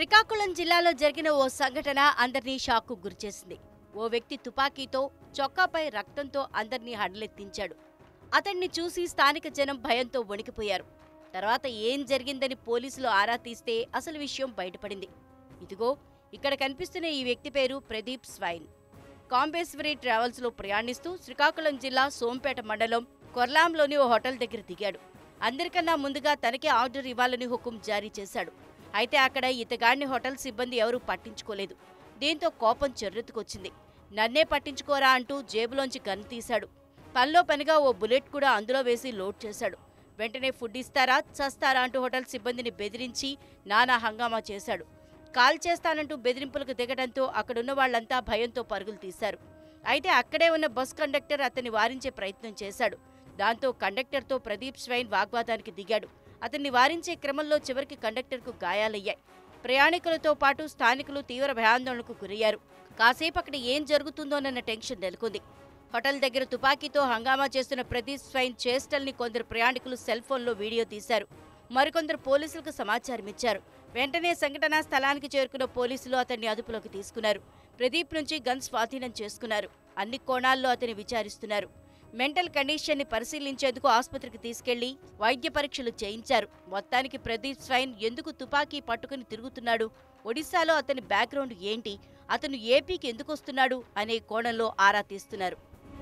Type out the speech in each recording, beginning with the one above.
శ్రీకాకుళం జిల్లాలో జరిగిన ఓ సంఘటన అందరినీ షాక్కు గురిచేసింది ఓ వ్యక్తి తుపాకీతో చొక్కాపై రక్తంతో అందర్నీ హడలెత్తించాడు అతన్ని చూసి స్థానిక జనం భయంతో వణికిపోయారు తర్వాత ఏం జరిగిందని పోలీసులు ఆరా తీస్తే అసలు విషయం బయటపడింది ఇదిగో ఇక్కడ కనిపిస్తున్న ఈ వ్యక్తి పేరు ప్రదీప్ స్వైన్ కాంబేశ్వరి ట్రావెల్స్లో ప్రయాణిస్తూ శ్రీకాకుళం జిల్లా సోంపేట మండలం కొర్లాంలోని ఓ హోటల్ దగ్గర దిగాడు అందరికన్నా ముందుగా తనకే ఆర్డర్ ఇవ్వాలని హుకుం జారీ చేశాడు అయితే అక్కడ ఇతగాడిని హోటల్ సిబ్బంది ఎవరూ పట్టించుకోలేదు దీంతో కోపం చెర్రెత్తుకొచ్చింది నన్నే పట్టించుకోరా అంటూ జేబులోంచి గన్ తీశాడు పనిలో పనిగా ఓ బుల్లెట్ కూడా అందులో వేసి లోడ్ చేశాడు వెంటనే ఫుడ్ ఇస్తారా చస్తారా అంటూ హోటల్ సిబ్బందిని బెదిరించి నానా హంగామా చేశాడు కాల్ చేస్తానంటూ బెదిరింపులకు దిగడంతో అక్కడున్న వాళ్ళంతా భయంతో పరుగులు తీశారు అయితే అక్కడే ఉన్న బస్ కండక్టర్ అతన్ని వారించే ప్రయత్నం చేశాడు దాంతో కండక్టర్తో ప్రదీప్ స్వైన్ వాగ్వాదానికి దిగాడు అతన్ని వారించే క్రమంలో చివరికి కండక్టర్కు గాయాలయ్యాయి ప్రయాణికులతో పాటు స్థానికులు తీవ్ర భయాందోళనకు గురయ్యారు కాసేపు అక్కడ ఏం జరుగుతుందోనన్న టెన్షన్ నెలకొంది హోటల్ దగ్గర తుపాకీతో హంగామా చేస్తున్న ప్రదీప్ స్వైన్ చేష్టల్ని కొందరు ప్రయాణికులు సెల్ ఫోన్లో వీడియో తీశారు మరికొందరు పోలీసులకు సమాచారం ఇచ్చారు వెంటనే సంఘటనా స్థలానికి చేరుకున్న పోలీసులు అతన్ని అదుపులోకి తీసుకున్నారు ప్రదీప్ నుంచి గన్ స్వాధీనం చేసుకున్నారు అన్ని కోణాల్లో అతన్ని విచారిస్తున్నారు మెంటల్ కండిషన్ ని పరిశీలించేందుకు ఆసుపత్రికి తీసుకెళ్లి వైద్య పరీక్షలు చేయించారు మొత్తానికి ప్రదీప్ స్వైన్ ఎందుకు తుపాకీ పట్టుకుని తిరుగుతున్నాడు ఒడిశాలో అతని బ్యాక్గ్రౌండ్ ఏంటి అతను ఏపీకి ఎందుకు వస్తున్నాడు అనే కోణంలో ఆరా తీస్తున్నారు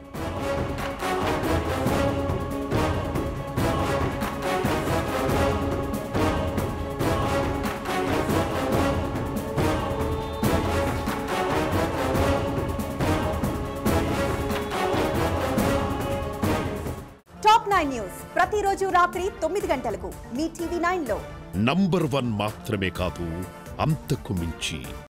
టాప్ నైన్ న్యూస్ ప్రతిరోజు రాత్రి తొమ్మిది గంటలకు మీ టీవీ నైన్ లో నంబర్ వన్ మాత్రమే కాదు అంతకు మించి